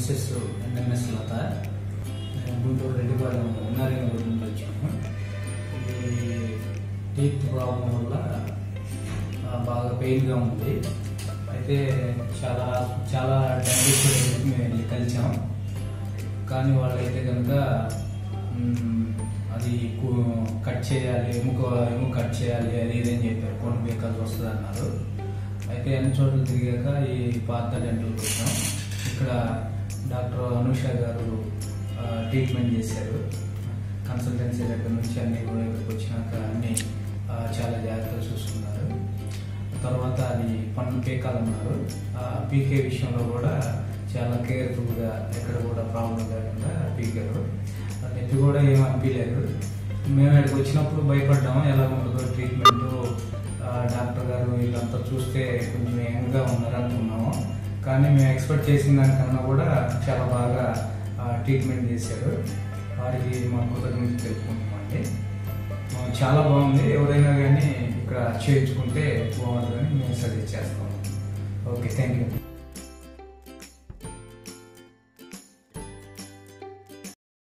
missus NMS లత నేను గుంటూరు రెడ్డిపాలెం ఉన్నారేమో నుండి వచ్చాము ఇది టీత్ ప్రాబ్లం వల్ల ఆ, బాగా పెయిన్గా ఉంది అయితే చాలా చాలా డెంటిస్ట్ దగ్గరికి మేము వెళ్ళి కలిసాం కానీ వాళ్ళైతే కనుక మ్, అది కు- కట్ చేయాలి ఎముక ఎముక కట్ చేయాలి అది ఇది అని చెప్పారు కోన్ బేకాల్సి వస్తుంది అన్నారు అయితే అన్ని చోట్ల తిరిగాక ఈ పాత డెంటల్కి వచ్చాం ఇక్కడ డాక్టర్ అనుష గారు ఆ, ట్రీట్మెంట్ చేశారు కన్సల్టెన్సీ దగ్గర నుంచి అన్ని కూడా ఇక్కడికి వచ్చినాక అన్ని ఆ, చాలా జాగ్రత్తగా చూసుకున్నారు తర్వాత అది పన్ను పీకాలన్నారు ఆ పీకే విషయంలో కూడా చాలా కేర్ఫుల్గా ఎక్కడ కూడా ప్రాబ్లం లేకుండా పీకారు ఆ నొప్పి కూడా ఏం అనిపించలేదు మేము ఇక్కడికి వచ్చినప్పుడు భయపడ్డాము ఎలా ఉంటుందో ట్రీట్మెంట్ డాక్టర్ గారు వీళ్ళంతా చూస్తే కొంచెం యంగ్గా ఉన్నారు అనుకున్నాము కానీ మేము ఎక్స్పెక్ట్ చేసిన దానికన్నా కూడా చాలా బాగా ట్రీట్మెంట్ చేశారు వారికి మా కృతజ్ఞత తెలుపుకుంటున్నామండి ఆ, చాలా బాగుంది ఎవరైనా కానీ ఇక్కడ చేయించుకుంటే బాగుంటుందని మేము సజెస్ట్ చేస్తాం ఓకే థ్యాంక్ యూ